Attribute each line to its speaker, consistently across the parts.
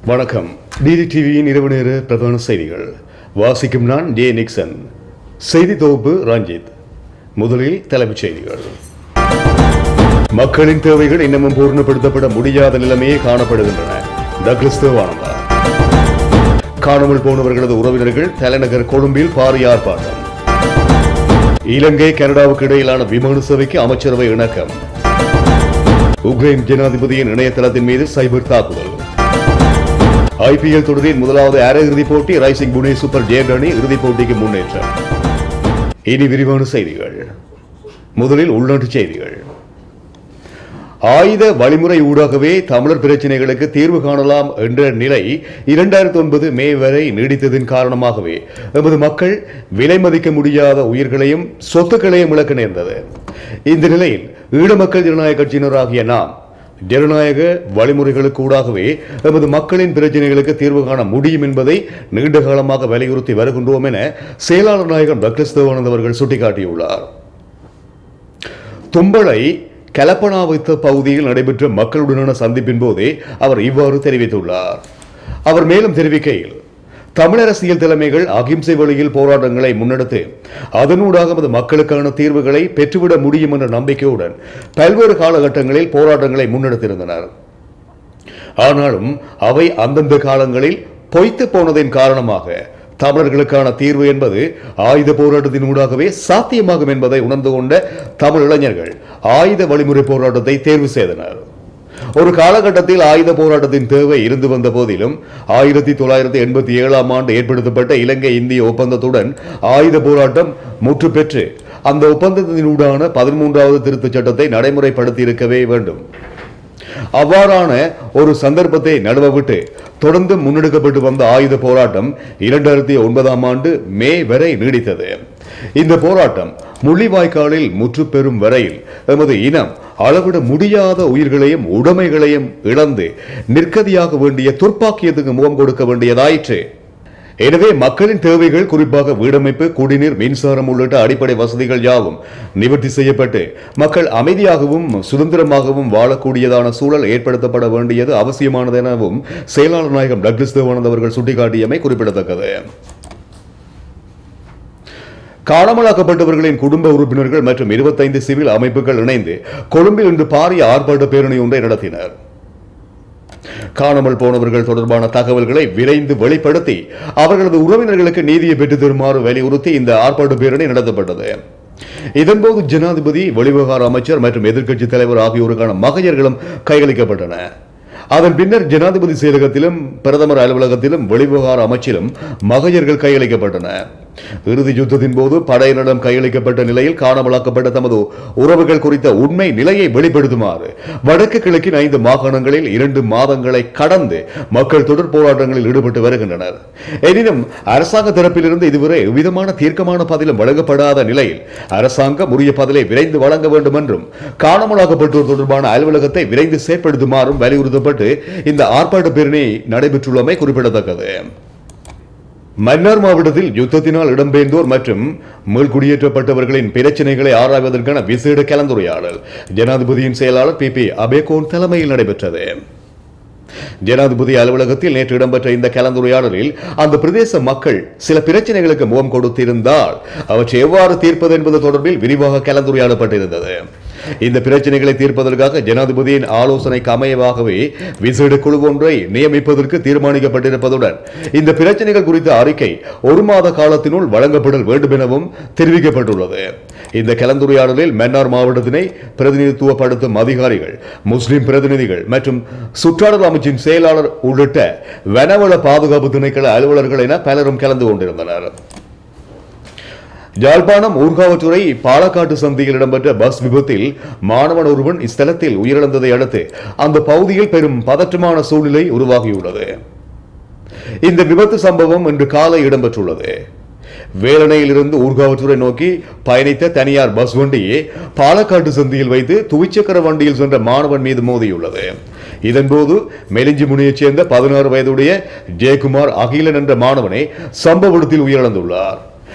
Speaker 1: வணக்கம் டிடி டிவியின் இரவு நேர பிரதான செய்திகள் வாசிக்கும் நான் ஜே நிக்சன் செய்தி தொகுப்பு ரஞ்சித் முதலில் தலைப்புச் செய்திகள் மக்களின் தேவைகள் இன்னமும் பூர்ணப்படுத்தப்பட முடியாத நிலைமையே காணப்படுகின்றன டக்ளஸ் தேவானந்தா காணாமல் போனவர்களது உறவினர்கள் தலைநகர் கொழும்பில் பாரிய ஆர்ப்பாட்டம் இலங்கை கனடாவுக்கு இடையிலான விமான சேவைக்கு அமைச்சரவை இணக்கம் உக்ரைன் ஜனாதிபதியின் இணையதளத்தின் மீது சைபர் தாக்குதல் ஐபிஎல் தொடரின் முதலாவது அரை இறுதிப் போட்டி ரைசிங் புனே சூப்பர் ஜெயண்ட் அணி இறுதிப் போட்டிக்கு முன்னேற்றம் இனி விரிவான செய்திகள் முதலில் உள்நாட்டு செய்திகள் ஆயுத வழிமுறை ஊடாகவே தமிழர் பிரச்சினைகளுக்கு தீர்வு காணலாம் என்ற நிலை இரண்டாயிரத்தி ஒன்பது மே வரை நீடித்ததின் காரணமாகவே எமது மக்கள் விலை மதிக்க முடியாத உயிர்களையும் சொத்துக்களையும் இழக்க நேர்ந்தது இந்த நிலையில் ஈழ மக்கள் ஜனநாயக கட்சியினராகிய நாம் ஜனநாயக வழிமுறைகளுக்கு ஊடாகவே எமது மக்களின் பிரச்சனைகளுக்கு தீர்வு காண முடியும் என்பதை நீண்ட காலமாக வலியுறுத்தி வருகின்றோம் என செயலாளர் நாயகன் டாக்டர் தேவானந்த் அவர்கள் சுட்டிக்காட்டியுள்ளார் தும்பளை கலப்பனாவித்த பகுதியில் நடைபெற்ற மக்களுடனான சந்திப்பின் போதே அவர் இவ்வாறு தெரிவித்துள்ளார் அவர் மேலும் தெரிவிக்கையில் தமிழ் அரசியல் தலைமைகள் அகிம்சை வழியில் போராட்டங்களை முன்னெடுத்து அதனூடாக நமது மக்களுக்கான தீர்வுகளை பெற்றுவிட முடியும் என்ற நம்பிக்கையுடன் பல்வேறு காலகட்டங்களில் போராட்டங்களை முன்னெடுத்திருந்தனர் ஆனாலும் அவை அந்தந்த காலங்களில் பொய்த்து போனதின் காரணமாக தமிழர்களுக்கான தீர்வு என்பது ஆயுத போராட்டத்தின் ஊடாகவே சாத்தியமாகும் என்பதை உணர்ந்து கொண்ட தமிழ் இளைஞர்கள் ஆயுத வழிமுறை போராட்டத்தை தேர்வு செய்தனர் ஒரு காலகட்டத்தில் ஆயுத போராட்டத்தின் தேவை இருந்து வந்த போதிலும் ஆயிரத்தி தொள்ளாயிரத்தி எண்பத்தி ஏழாம் ஆண்டு ஏற்படுத்தப்பட்ட இலங்கை இந்திய ஒப்பந்தத்துடன் ஆயுத போராட்டம் முற்று பெற்று அந்த ஒப்பந்தத்தினூடான பதிமூன்றாவது திருத்தச் சட்டத்தை நடைமுறைப்படுத்தி இருக்கவே வேண்டும் அவ்வாறான ஒரு சந்தர்ப்பத்தை நடுவவிட்டு தொடர்ந்து முன்னெடுக்கப்பட்டு வந்த ஆயுத போராட்டம் இரண்டாயிரத்தி ஒன்பதாம் ஆண்டு மே வரை நீடித்தது இந்த போராட்டம் முள்ளிவாய்க்காலில் முற்று பெறும் வரையில் எமது இனம் அளவிட முடியாத உயிர்களையும் உடைமைகளையும் இழந்து நிற்கதியாக வேண்டிய துர்ப்பாக்கியத்துக்கு முகம் கொடுக்க வேண்டியதாயிற்று எனவே மக்களின் தேவைகள் குறிப்பாக வீடமைப்பு குடிநீர் மின்சாரம் உள்ளிட்ட அடிப்படை வசதிகள் யாவும் நிவர்த்தி செய்யப்பட்டு மக்கள் அமைதியாகவும் சுதந்திரமாகவும் வாழக்கூடியதான சூழல் ஏற்படுத்தப்பட வேண்டியது அவசியமானது எனவும் செயலாளர் நாயகம் டக்ளஸ் தேவானந்த் அவர்கள் சுட்டிக்காட்டியமை குறிப்பிடத்தக்கது காணாமலாக்கப்பட்டவர்களின் குடும்ப உறுப்பினர்கள் மற்றும் இருபத்தைந்து சிவில் அமைப்புகள் இணைந்து கொழும்பில் இன்று பாரிய ஆர்ப்பாட்ட பேரணி ஒன்றை நடத்தினர் காணாமல் போனவர்கள் தொடர்பான தகவல்களை விரைந்து வெளிப்படுத்தி அவர்களது உறவினர்களுக்கு நீதியை பெற்றுத் தருமாறு வலியுறுத்தி இந்த ஆர்ப்பாட்ட பேரணி நடத்தப்பட்டது இதன்போது ஜனாதிபதி வெளிவிவகார அமைச்சர் மற்றும் எதிர்க்கட்சி தலைவர் ஆகியோருக்கான மகையர்களும் கையளிக்கப்பட்டன அதன் பின்னர் ஜனாதிபதி செயலகத்திலும் பிரதமர் அலுவலகத்திலும் வெளிவிவகார அமைச்சிலும் மகையர்கள் கையளிக்கப்பட்டன இறுதி யுத்தத்தின் போது படையினரிடம் கையளிக்கப்பட்ட நிலையில் காணாமலாக்கப்பட்ட தமது உறவுகள் குறித்த உண்மை நிலையை வெளிப்படுத்துமாறு வடக்கு கிழக்கின் ஐந்து மாகாணங்களில் இரண்டு மாதங்களை கடந்து மக்கள் தொடர் போராட்டங்களில் ஈடுபட்டு வருகின்றனர் எனினும் அரசாங்க தரப்பிலிருந்து இதுவரை எவ்விதமான தீர்க்கமான பதிலும் வழங்கப்படாத நிலையில் அரசாங்கம் உரிய பதிலை விரைந்து வழங்க வேண்டும் என்றும் காணாமலாக்கப்பட்டோர் தொடர்பான அலுவலகத்தை விரைந்து செயற்படுத்துமாறும் வலியுறுத்தப்பட்டு இந்த ஆர்ப்பாட்ட பேரணி நடைபெற்றுள்ளமை குறிப்பிடத்தக்கது மன்னார் மாவட்டத்தில் யுத்தத்தினால் இடம்பெயர்ந்தோர் மற்றும் மீள்குடியேற்றப்பட்டவர்களின் பிரச்சினைகளை ஆராய்வதற்கான விசேட கலந்துரையாடல் ஜனாதிபதியின் செயலாளர் பி பி அபேகோன் தலைமையில் நடைபெற்றது ஜனாதிபதி அலுவலகத்தில் நேற்று இடம்பெற்ற இந்த கலந்துரையாடலில் அந்த பிரதேச மக்கள் சில பிரச்சனைகளுக்கு முகம் கொடுத்திருந்தால் அவற்றை எவ்வாறு தீர்ப்பது என்பது தொடர்பில் விரிவாக கலந்துரையாடப்பட்டிருந்தது இந்த பிரச்சனைகளை தீர்ப்பதற்காக ஜனாதிபதியின் ஆலோசனைக்கு அமையவாகவே விசேட குழு ஒன்றை நியமிப்பதற்கு தீர்மானிக்கப்பட்டிருப்பதுடன் இந்த பிரச்சனைகள் குறித்த அறிக்கை ஒரு மாத காலத்தினுள் வழங்கப்படல் வேண்டும் எனவும் தெரிவிக்கப்பட்டுள்ளது இந்த கலந்துரையாடலில் மன்னார் மாவட்டத்தினை பிரதிநிதித்துவப்படுத்தும் அதிகாரிகள் முஸ்லிம் பிரதிநிதிகள் மற்றும் சுற்றாடல் அமைச்சின் செயலாளர் உள்ளிட்ட வனவள பாதுகாப்பு திணைக்கள அலுவலர்கள் என பலரும் கலந்து கொண்டிருந்தனர் யாழ்ப்பாணம் ஊர்காவற்றுறை பாலக்காட்டு சந்தியில் இடம்பெற்ற பஸ் விபத்தில் மாணவன் ஒருவன் இஸ்தலத்தில் உயிரிழந்ததை அடுத்து அந்த பகுதியில் பெரும் பதற்றமான சூழ்நிலை உருவாகியுள்ளது இந்த விபத்து சம்பவம் இன்று காலை இடம்பெற்றுள்ளது வேலனையில் இருந்து ஊர்காவற்றுறை நோக்கி பயணித்த தனியார் பஸ் வண்டியை பாலக்காட்டு சந்தியில் வைத்து துவிச்சக்கர வண்டியில் சென்ற மாணவன் மீது மோதியுள்ளது இதன்போது மெலிஞ்சிமுனியைச் சேர்ந்த பதினாறு வயதுடைய ஜெயக்குமார் அகிலன் என்ற மாணவனை சம்பவ இடத்தில் உயிரிழந்துள்ளார்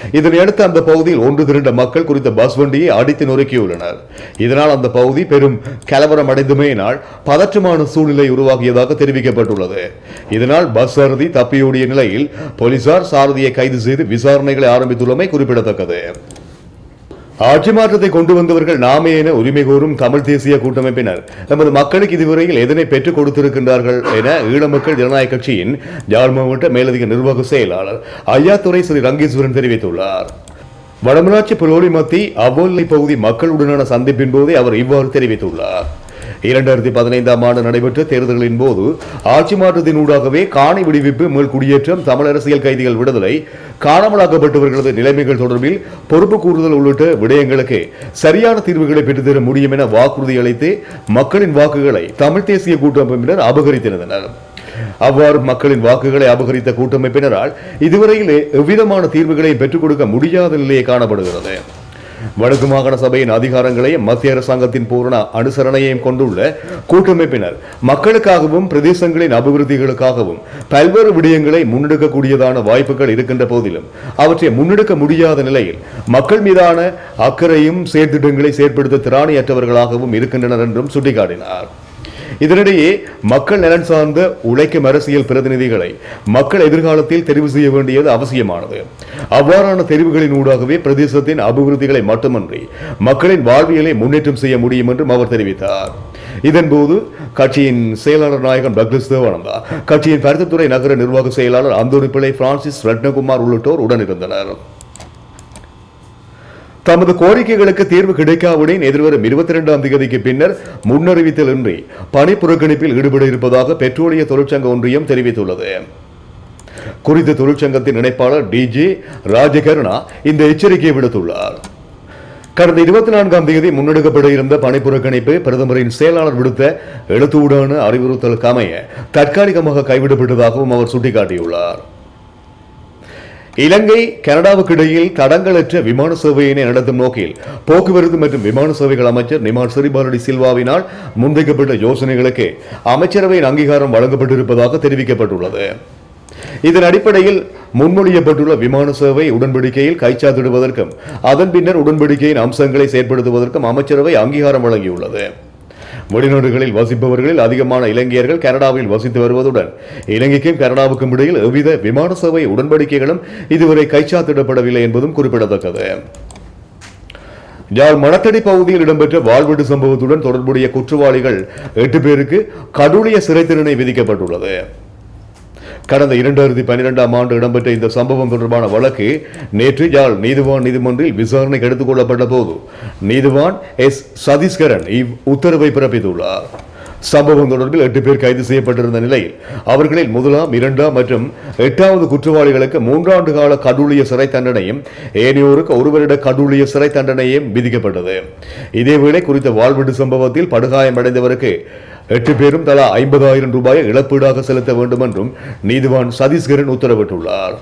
Speaker 1: இதனையடுத்து அந்த பகுதியில் ஒன்று திரண்ட மக்கள் குறித்த பஸ் வண்டியை அடித்து நொறுக்கியுள்ளனர் இதனால் அந்த பகுதி பெரும் கலவரம் அடைந்துமையினால் பதற்றமான சூழ்நிலை உருவாகியதாக தெரிவிக்கப்பட்டுள்ளது இதனால் பஸ் சாரதி தப்பியோடிய நிலையில் போலீசார் சாரதியை கைது செய்து விசாரணைகளை ஆரம்பித்துள்ளமை குறிப்பிடத்தக்கது ஆட்சி மாற்றத்தை கொண்டு வந்தவர்கள் நாமே என உரிமை கோரும் தமிழ் தேசிய கூட்டமைப்பினர் நமது மக்களுக்கு இதுவரையில் எதனை பெற்றுக் கொடுத்திருக்கின்றார்கள் என ஈழ மக்கள் ஜனநாயக கட்சியின் யாழ் மாவட்ட மேலதிக நிர்வாக செயலாளர் ஐயாத்துறை ஸ்ரீ ரங்கேஸ்வரன் தெரிவித்துள்ளார் வடமராட்சி புலோலி மத்தி அவ்வோல்லை பகுதி மக்களுடனான சந்திப்பின் போதே அவர் இவ்வாறு தெரிவித்துள்ளார் இரண்டாயிரத்தி பதினைந்தாம் ஆண்டு நடைபெற்ற தேர்தல்களின் போது ஆட்சி மாற்றத்தினூடாகவே காணி விடுவிப்பு மேல் குடியேற்றம் தமிழ் அரசியல் கைதிகள் விடுதலை காணாமலாக்கப்பட்டவர்களது நிலைமைகள் தொடர்பில் பொறுப்பு கூறுதல் உள்ளிட்ட விடயங்களுக்கு சரியான தீர்வுகளை பெற்றுத்தர முடியும் என வாக்குறுதி அளித்து மக்களின் வாக்குகளை தமிழ் தேசிய கூட்டமைப்பினர் அபகரித்திருந்தனர் அவ்வாறு மக்களின் வாக்குகளை அபகரித்த கூட்டமைப்பினரால் இதுவரையில் எவ்விதமான தீர்வுகளை பெற்றுக் கொடுக்க முடியாத நிலையே காணப்படுகிறது வடக்கு மாகாண சபையின் அதிகாரங்களையும் மத்திய அரசாங்கத்தின் பூரண அனுசரணையையும் கொண்டுள்ள கூட்டமைப்பினர் மக்களுக்காகவும் பிரதேசங்களின் அபிவிருத்திகளுக்காகவும் பல்வேறு விடயங்களை முன்னெடுக்கக்கூடியதான வாய்ப்புகள் இருக்கின்ற போதிலும் அவற்றை முன்னெடுக்க முடியாத நிலையில் மக்கள் மீதான அக்கறையும் செயற்திட்டங்களை செயற்படுத்த திராணியற்றவர்களாகவும் இருக்கின்றனர் என்றும் சுட்டிக்காட்டினார் இதனிடையே மக்கள் நலன் சார்ந்த உழைக்கும் அரசியல் பிரதிநிதிகளை மக்கள் எதிர்காலத்தில் தெரிவு செய்ய வேண்டியது அவசியமானது அவ்வாறான தெரிவுகளின் ஊடாகவே பிரதேசத்தின் அபிவிருத்திகளை மட்டுமன்றி மக்களின் வாழ்வியலை முன்னேற்றம் செய்ய முடியும் என்றும் அவர் தெரிவித்தார் இதன்போது கட்சியின் செயலாளர் நாயகன் டக்ளஸ் தேவானந்தா கட்சியின் பருத்தித்துறை நகர நிர்வாக செயலாளர் அந்தோணி பிள்ளை பிரான்சிஸ் ரத்னகுமார் உள்ளிட்டோர் உடனிருந்தனர் தமது கோரிக்கைகளுக்கு தீர்வு கிடைக்காவிடின் எதிர்வரும் இருபத்தி இரண்டாம் தேதிக்கு பின்னர் முன்னறிவித்தல் இன்றி பணி புறக்கணிப்பில் ஈடுபட இருப்பதாக பெட்ரோலிய தொழிற்சங்க ஒன்றியம் தெரிவித்துள்ளது குறித்த தொழிற்சங்கத்தின் இணைப்பாளர் டிஜே ராஜகருணா இந்த எச்சரிக்கையை விடுத்துள்ளார் கடந்த இருபத்தி நான்காம் தேதி முன்னெடுக்கப்பட இருந்த பணி புறக்கணிப்பு பிரதமரின் செயலாளர் விடுத்த எழுத்தூடான அறிவுறுத்தலுக்கு அமைய தற்காலிகமாக கைவிடப்பட்டதாகவும் அவர் சுட்டிக்காட்டியுள்ளார் இலங்கை கனடாவுக்கு இடையில் தடங்களற்ற விமான சேவையினை நடத்தும் நோக்கில் போக்குவரத்து மற்றும் விமான சேவைகள் அமைச்சர் நிமால் சிறிபாலடி சில்வாவினால் முன்வைக்கப்பட்ட யோசனைகளுக்கு அமைச்சரவையின் அங்கீகாரம் வழங்கப்பட்டிருப்பதாக தெரிவிக்கப்பட்டுள்ளது இதன் அடிப்படையில் முன்மொழியப்பட்டுள்ள விமான சேவை உடன்படிக்கையில் கைச்சாத்திடுவதற்கும் அதன் பின்னர் உடன்படிக்கையின் அம்சங்களை செயற்படுத்துவதற்கும் அமைச்சரவை அங்கீகாரம் வழங்கியுள்ளது வெளிநாடுகளில் வசிப்பவர்களில் அதிகமான இலங்கையர்கள் கனடாவில் வசித்து வருவதுடன் இலங்கைக்கும் கனடாவுக்கும் இடையில் எவ்வித விமான சேவை உடன்படிக்கைகளும் இதுவரை கைச்சாத்திடப்படவில்லை என்பதும் குறிப்பிடத்தக்கது யாழ் மணத்தடி பகுதியில் இடம்பெற்ற வாழ்வீடு சம்பவத்துடன் தொடர்புடைய குற்றவாளிகள் எட்டு பேருக்கு கடூழிய சிறை தண்டனை விதிக்கப்பட்டுள்ளது கடந்த இரண்டாயிரத்தி பன்னிரெண்டாம் ஆண்டு இடம்பெற்ற இந்த சம்பவம் தொடர்பான வழக்கு நேற்று யாழ் நீதிவான் நீதிமன்றில் விசாரணைக்கு எடுத்துக் கொள்ளப்பட்ட போது நீதிவான் எஸ் சதீஸ்கரன் இவ் உத்தரவை பிறப்பித்துள்ளார் சம்பவம் தொடர்பில் எட்டு பேர் கைது செய்யப்பட்டிருந்த நிலையில் அவர்களில் முதலாம் இரண்டாம் மற்றும் எட்டாவது குற்றவாளிகளுக்கு மூன்றாண்டு கால கடூழிய சிறை தண்டனையும் ஏனையோருக்கு ஒரு வருட கடூழிய சிறை தண்டனையும் விதிக்கப்பட்டது இதேவேளை குறித்த வாழ்வீடு சம்பவத்தில் படுகாயமடைந்தவருக்கு எட்டு பேரும் தலா ஐம்பதாயிரம் ரூபாயை இழப்பீடாக செலுத்த வேண்டும் என்றும் நீதிவான் சதீஸ்கரன் உத்தரவிட்டுள்ளார்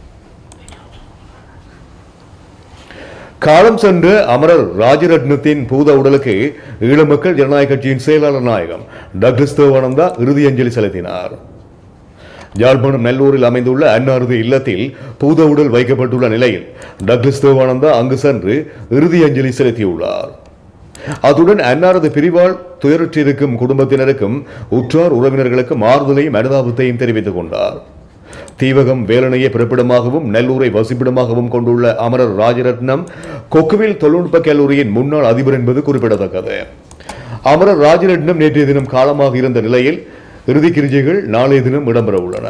Speaker 1: காலம் சென்ற அமரர் ராஜரட்னத்தின் பூத உடலுக்கு ஈழ மக்கள் ஜனநாயக கட்சியின் செயலாளர் நாயகம் டக்ளஸ் தேவானந்தா இறுதி அஞ்சலி செலுத்தினார் யாழ்ப்பாணம் நெல்லூரில் அமைந்துள்ள அன்னாரது இல்லத்தில் பூத உடல் வைக்கப்பட்டுள்ள நிலையில் டக்ளஸ் தேவானந்தா அங்கு சென்று இறுதி அஞ்சலி செலுத்தியுள்ளார் அத்துடன் அன்னாரது பிரிவால் துயருற்றிருக்கும் குடும்பத்தினருக்கும் உற்றார் உறவினர்களுக்கும் ஆறுதலையும் அனுதாபத்தையும் தெரிவித்துக் கொண்டார் தீவகம் வேலனையை பிறப்பிடமாகவும் நெல்லூரை வசிப்பிடமாகவும் கொண்டுள்ள அமரர் ராஜரத்னம் கொக்குவில் தொழில்நுட்ப கல்லூரியின் முன்னாள் அதிபர் என்பது குறிப்பிடத்தக்கது அமரர் ராஜரத்னம் நேற்றைய தினம் காலமாக இருந்த நிலையில் இறுதி கிரிஜைகள் நாளைய தினம் இடம்பெற உள்ளன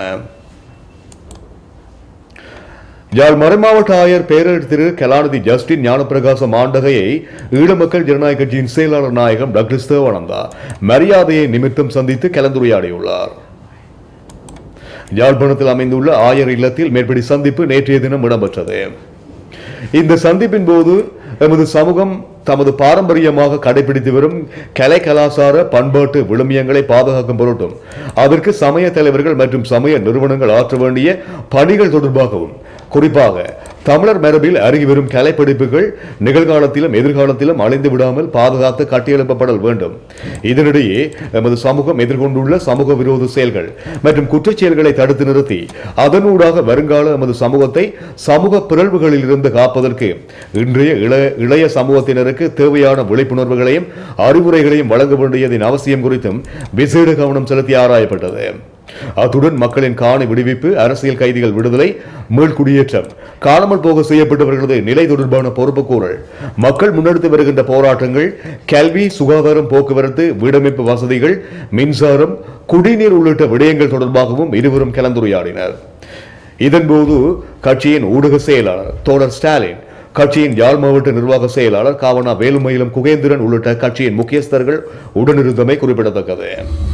Speaker 1: யாழ் மறைமாவட்ட ஆயர் பேரர் திரு கலாநிதி ஜஸ்டின் ஞானப்பிரகாசம் ஆண்டகையை ஈழ மக்கள் ஜனநாயக கட்சியின் செயலாளர் நாயகம் டாக்டர் தேவானந்தா மரியாதையை நிமித்தம் சந்தித்து கலந்துரையாடியுள்ளார் யாழ்ப்பாணத்தில் அமைந்துள்ள ஆயர் இல்லத்தில் மேற்படி சந்திப்பு நேற்றைய தினம் இடம்பெற்றது இந்த சந்திப்பின் போது எமது சமூகம் தமது பாரம்பரியமாக கடைபிடித்து வரும் கலை கலாசார பண்பாட்டு விழுமியங்களை பாதுகாக்கும் பொருட்டும் அதற்கு சமய தலைவர்கள் மற்றும் சமய நிறுவனங்கள் ஆற்ற வேண்டிய பணிகள் தொடர்பாகவும் குறிப்பாக தமிழர் மரபில் அருகி வரும் கலைப்படைப்புகள் நிகழ்காலத்திலும் எதிர்காலத்திலும் அழிந்து விடாமல் பாதுகாத்து கட்டியெழுப்பப்படல் வேண்டும் இதனிடையே எமது சமூகம் எதிர்கொண்டுள்ள சமூக விரோத செயல்கள் மற்றும் குற்றச் செயல்களை தடுத்து நிறுத்தி அதனூடாக வருங்கால எமது சமூகத்தை சமூக பிறழ்வுகளில் இருந்து காப்பதற்கு இன்றைய இளைய இளைய சமூகத்தினருக்கு தேவையான விழிப்புணர்வுகளையும் அறிவுரைகளையும் வழங்க வேண்டியதின் அவசியம் குறித்தும் விசேட கவனம் செலுத்தி ஆராயப்பட்டது அத்துடன் மக்களின் காணி விடுவிப்பு அரசியல் கைதிகள் விடுதலை மீள்குடியேற்றம் காணாமல் போக செய்யப்பட்டவர்களது நிலை தொடர்பான பொறுப்புக்கூறல் மக்கள் முன்னெடுத்து வருகின்ற போராட்டங்கள் கல்வி சுகாதாரம் போக்குவரத்து வீடமைப்பு வசதிகள் மின்சாரம் குடிநீர் உள்ளிட்ட விடயங்கள் தொடர்பாகவும் இருவரும் கலந்துரையாடினர் இதன்போது கட்சியின் ஊடக செயலாளர் தோழர் ஸ்டாலின் கட்சியின் யாழ் மாவட்ட நிர்வாக செயலாளர் காவனா வேலுமயிலம் குகேந்திரன் உள்ளிட்ட கட்சியின் முக்கியஸ்தர்கள் உடனிருந்தமை குறிப்பிடத்தக்கது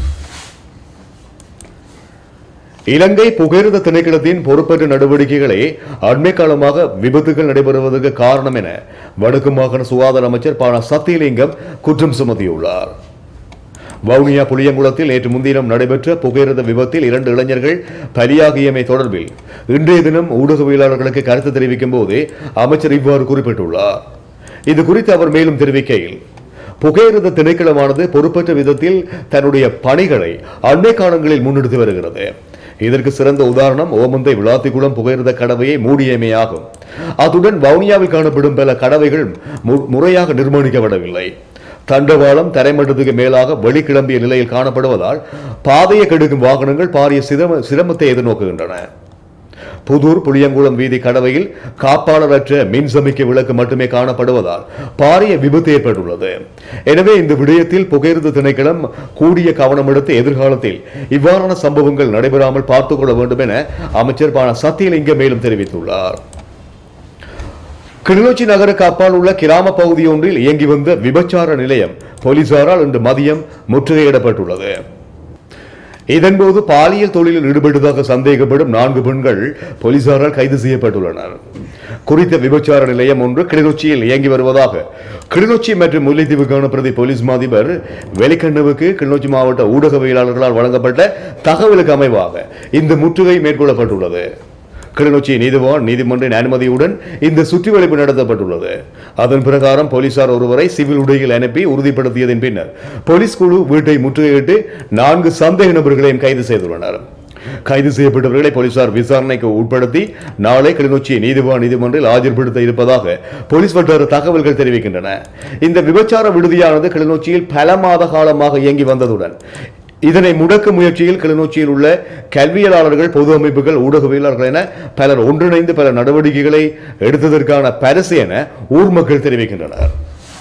Speaker 1: இலங்கை புகையிரத திணைக்களத்தின் பொறுப்பற்ற நடவடிக்கைகளே அண்மை காலமாக விபத்துகள் நடைபெறுவதற்கு காரணம் என வடக்கு மாகாண சுகாதார அமைச்சர் பான சத்தியலிங்கம் குற்றம் சுமத்தியுள்ளார் வவுனியா புளியங்குளத்தில் நேற்று முன்தினம் நடைபெற்ற புகையிரத விபத்தில் இரண்டு இளைஞர்கள் பலியாகியமை தொடர்பில் இன்றைய தினம் ஊடகவியலாளர்களுக்கு கருத்து தெரிவிக்கும் போதே அமைச்சர் இவ்வாறு குறிப்பிட்டுள்ளார் இது குறித்து அவர் மேலும் தெரிவிக்கையில் புகையிரத திணைக்களமானது பொறுப்பற்ற விதத்தில் தன்னுடைய பணிகளை அண்மை காலங்களில் முன்னெடுத்து வருகிறது இதற்கு சிறந்த உதாரணம் ஓமந்தை விளாத்திக்குளம் புகையிரத கடவையை மூடியமையாகும் அத்துடன் வவுனியாவில் காணப்படும் பல கடவைகள் மு- முறையாக நிர்மாணிக்கப்படவில்லை தண்டவாளம் தரைமட்டத்துக்கு மேலாக வெளிக்கிளம்பிய நிலையில் காணப்படுவதால் பாதையை கெடுக்கும் வாகனங்கள் பாரிய சிரம சிரமத்தை எதிர்நோக்குகின்றன புதூர் புளியங்குளம் வீதி கடவையில் காப்பாளரற்ற மின் சமிக்கை விளக்கு மட்டுமே காணப்படுவதால் பாரிய விபத்து ஏற்பட்டுள்ளது எனவே இந்த விடயத்தில் புகையிரத திணைக்களம் கூடிய கவனம் எடுத்து எதிர்காலத்தில் இவ்வாறான சம்பவங்கள் நடைபெறாமல் பார்த்துக் கொள்ள வேண்டும் என அமைச்சர் பான சத்தியலிங்கம் மேலும் தெரிவித்துள்ளார் கிளிநொச்சி நகருக்கு அப்பால் உள்ள கிராம பகுதி ஒன்றில் இயங்கி வந்த விபச்சார நிலையம் போலீசாரால் இன்று மதியம் முற்றுகையிடப்பட்டுள்ளது இதன்போது பாலியல் தொழிலில் ஈடுபட்டதாக சந்தேகப்படும் நான்கு பெண்கள் போலீசாரால் கைது செய்யப்பட்டுள்ளனர் குறித்த விபச்சார நிலையம் ஒன்று கிளிநொச்சியில் இயங்கி வருவதாக கிளிநொச்சி மற்றும் முல்லைத்தீவுக்கான பிரதி போலீஸ் மாதிபர் வெலிக்கண்ணுவுக்கு கிளிநொச்சி மாவட்ட ஊடகவியலாளர்களால் வழங்கப்பட்ட தகவலுக்கு அமைவாக இந்த முற்றுகை மேற்கொள்ளப்பட்டுள்ளது கிளிநொச்சி நீதிவான் நீதிமன்றின் அனுமதியுடன் இந்த சுற்றிவளைப்பு நடத்தப்பட்டுள்ளது அதன் பிரகாரம் போலீசார் ஒருவரை சிவில் உடையில் அனுப்பி உறுதிப்படுத்தியதன் பின்னர் போலீஸ் குழு வீட்டை முற்றுகையிட்டு நான்கு சந்தேக நபர்களையும் கைது செய்துள்ளனர் கைது செய்யப்பட்டவர்களை போலீசார் விசாரணைக்கு உட்படுத்தி நாளை கிளிநொச்சி நீதிவான் நீதிமன்றில் ஆஜர்படுத்த இருப்பதாக போலீஸ் வட்டார தகவல்கள் தெரிவிக்கின்றன இந்த விபச்சார விடுதியானது கிளிநொச்சியில் பல மாத காலமாக இயங்கி வந்ததுடன் இதனை முடக்கும் முயற்சியில் கிளிநொச்சியில் உள்ள கல்வியலாளர்கள் பொது அமைப்புகள் ஊடகவியலாளர்கள் என பலர் ஒன்றிணைந்து பல நடவடிக்கைகளை எடுத்ததற்கான பரிசு என ஊர் மக்கள் தெரிவிக்கின்றனர்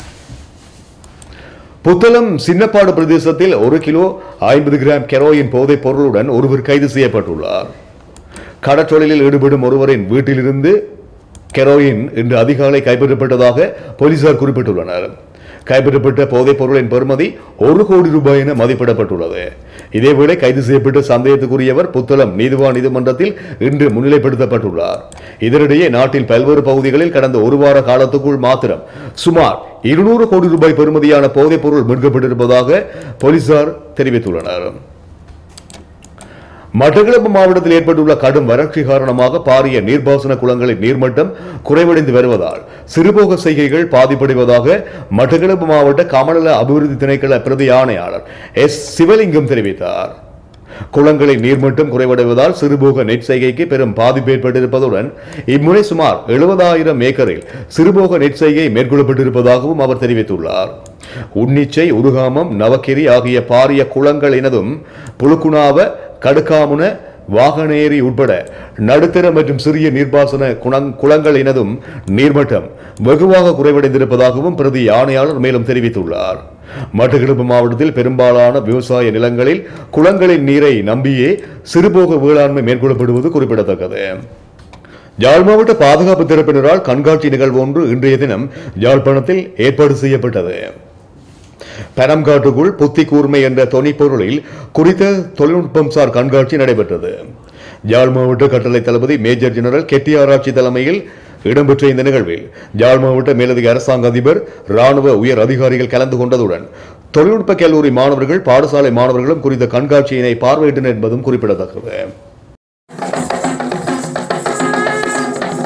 Speaker 1: புத்தளம் சின்னப்பாடு பிரதேசத்தில் ஒரு கிலோ ஐம்பது கிராம் கெரோயின் போதைப் பொருளுடன் ஒருவர் கைது செய்யப்பட்டுள்ளார் கடற்றொழிலில் ஈடுபடும் ஒருவரின் வீட்டிலிருந்து கெரோயின் இன்று அதிகாலை கைப்பற்றப்பட்டதாக போலீசார் குறிப்பிட்டுள்ளனர் கைப்பற்றப்பட்ட போதைப் பொருளின் பெறுமதி ஒரு கோடி ரூபாய் என மதிப்பிடப்பட்டுள்ளது இதேவேளை கைது செய்யப்பட்ட சந்தேகத்துக்குரியவர் புத்தளம் நீதிவான் நீதிமன்றத்தில் இன்று முன்னிலைப்படுத்தப்பட்டுள்ளார் இதனிடையே நாட்டில் பல்வேறு பகுதிகளில் கடந்த ஒரு வார காலத்துக்குள் மாத்திரம் சுமார் இருநூறு கோடி ரூபாய் பெறுமதியான போதைப் பொருள் மீட்கப்பட்டிருப்பதாக போலீசார் தெரிவித்துள்ளனர் மட்டக்களப்பு மாவட்டத்தில் ஏற்பட்டுள்ள கடும் வறட்சி காரணமாக பாரிய நீர்ப்பாசன குளங்களின் நீர்மட்டம் குறைவடைந்து வருவதால் சிறுபோக செய்கைகள் பாதிப்படைவதாக மட்டக்களப்பு மாவட்ட கமநல அபிவிருத்தி திணைக்கள பிரதி ஆணையாளர் எஸ் சிவலிங்கம் தெரிவித்தார் குளங்களின் நீர்மட்டம் குறைவடைவதால் சிறுபோக நெற்செய்கைக்கு பெரும் பாதிப்பு ஏற்பட்டிருப்பதுடன் இம்முறை சுமார் எழுபதாயிரம் ஏக்கரில் சிறுபோக நெற்செய்கை மேற்கொள்ளப்பட்டிருப்பதாகவும் அவர் தெரிவித்துள்ளார் உன்னிச்சை உருகாமம் நவக்கிரி ஆகிய பாரிய குளங்கள் எனதும் புழுக்குணாவ கடுக்காமுன வாகனேரி உட்பட நடுத்தர மற்றும் சிறிய நீர்ப்பாசன குணங்- குளங்கள் இனதும் நீர்மட்டம் வெகுவாக குறைவடைந்திருப்பதாகவும் பிரதி ஆணையாளர் மேலும் தெரிவித்துள்ளார் மட்டக்களப்பு மாவட்டத்தில் பெரும்பாலான விவசாய நிலங்களில் குளங்களின் நீரை நம்பியே சிறுபோக வேளாண்மை மேற்கொள்ளப்படுவது குறிப்பிடத்தக்கது யாழ் மாவட்ட பாதுகாப்பு தரப்பினரால் கண்காட்சி நிகழ்வு ஒன்று இன்றைய தினம் யாழ்ப்பாணத்தில் ஏற்பாடு செய்யப்பட்டது பெரம்காட்டுக்குள் புத்தி கூர்மை என்ற தொனிப்பொருளில் குறித்த தொழில்நுட்பம் சார் கண்காட்சி நடைபெற்றது யாழ் மாவட்ட கட்டளை தளபதி மேஜர் ஜெனரல் கெட்டியாராய்ச்சி தலைமையில் இடம்பெற்ற இந்த நிகழ்வில் யாழ் மாவட்ட மேலதிக அரசாங்க அதிபர் ராணுவ உயர் அதிகாரிகள் கலந்து கொண்டதுடன் தொழில்நுட்ப கல்லூரி மாணவர்கள் பாடசாலை மாணவர்களும் குறித்த கண்காட்சியினை பார்வையிட்டனர் என்பதும் குறிப்பிடத்தக்கது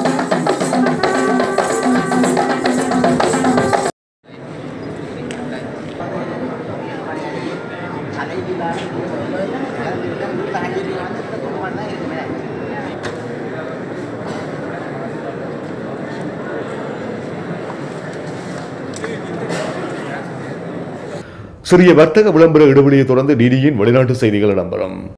Speaker 1: சிறிய வர்த்தக விளம்பர இடைவெளியை தொடர்ந்து டிடியின் வெளிநாட்டு செய்திகள் இடம்பெறும்